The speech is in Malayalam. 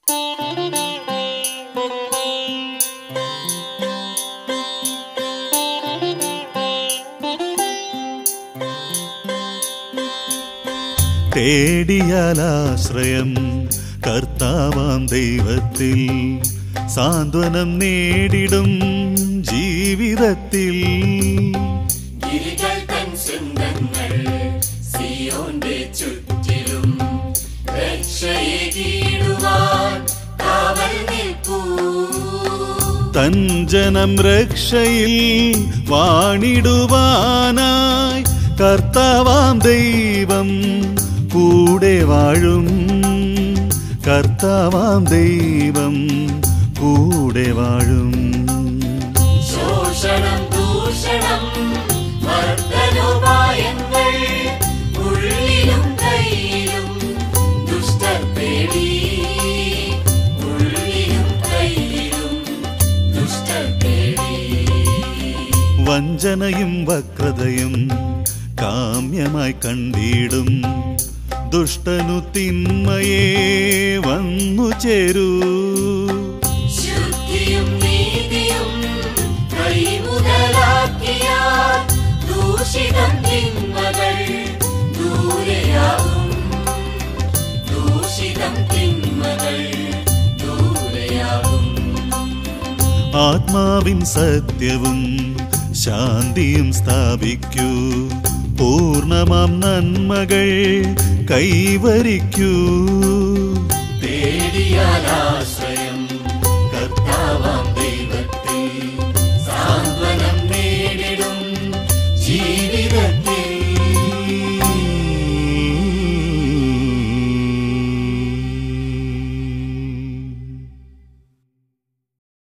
തേടിയാലാശ്രയം കർത്താവാം ദൈവത്തിൽ സാന്ത്വനം നേടിടും ജീവിതത്തിൽ ഗിരികൾ തൻ സിംഹങ്ങൾ സിയോന്റെ ചുറ്റിലും രക്ഷയെ കീടുവാൻ കാവൽ നിൽപ്പൂ തൻ ജനം രക്ഷയിൽ വാണിടുവാനായി കർത്താവാം ദൈവം കൂടെ വാഴും കർത്താവാം ദൈവം കൂടെ വാഴും ശോഷണം ദൂഷണം മർദ്ദനോപായങ്ങൾ ഉള്ളിലും കയ്യിലും ദുഷ്ടർ പേടി ഉള്ളിലും കയ്യിലും ദുഷ്ടർ പേടി വഞ്ചനയും വക്രതയും കാമ്യമായി കണ്ടിടും ദുഷ്ടനു തിന്മയെ വന്നു ചേരൂ ശുദ്ധിയും നീതിയും കൈമുതലാക്കിയാൽ ദൂഷിതം തിന്മകൾ ദൂരെയാകും ദൂഷിതം തിന്മകൾ ദൂരെയാകും ആത്മാവിൻ സത്യവും ശാന്തിയും സ്ഥാപിക്കൂ പൂർണ്ണമാം നന്മകൾ കൈവരിക്കൂ തേടിയാലാശ്രയം കർത്താവാം ദൈവത്തിൽ സാന്ത്വനം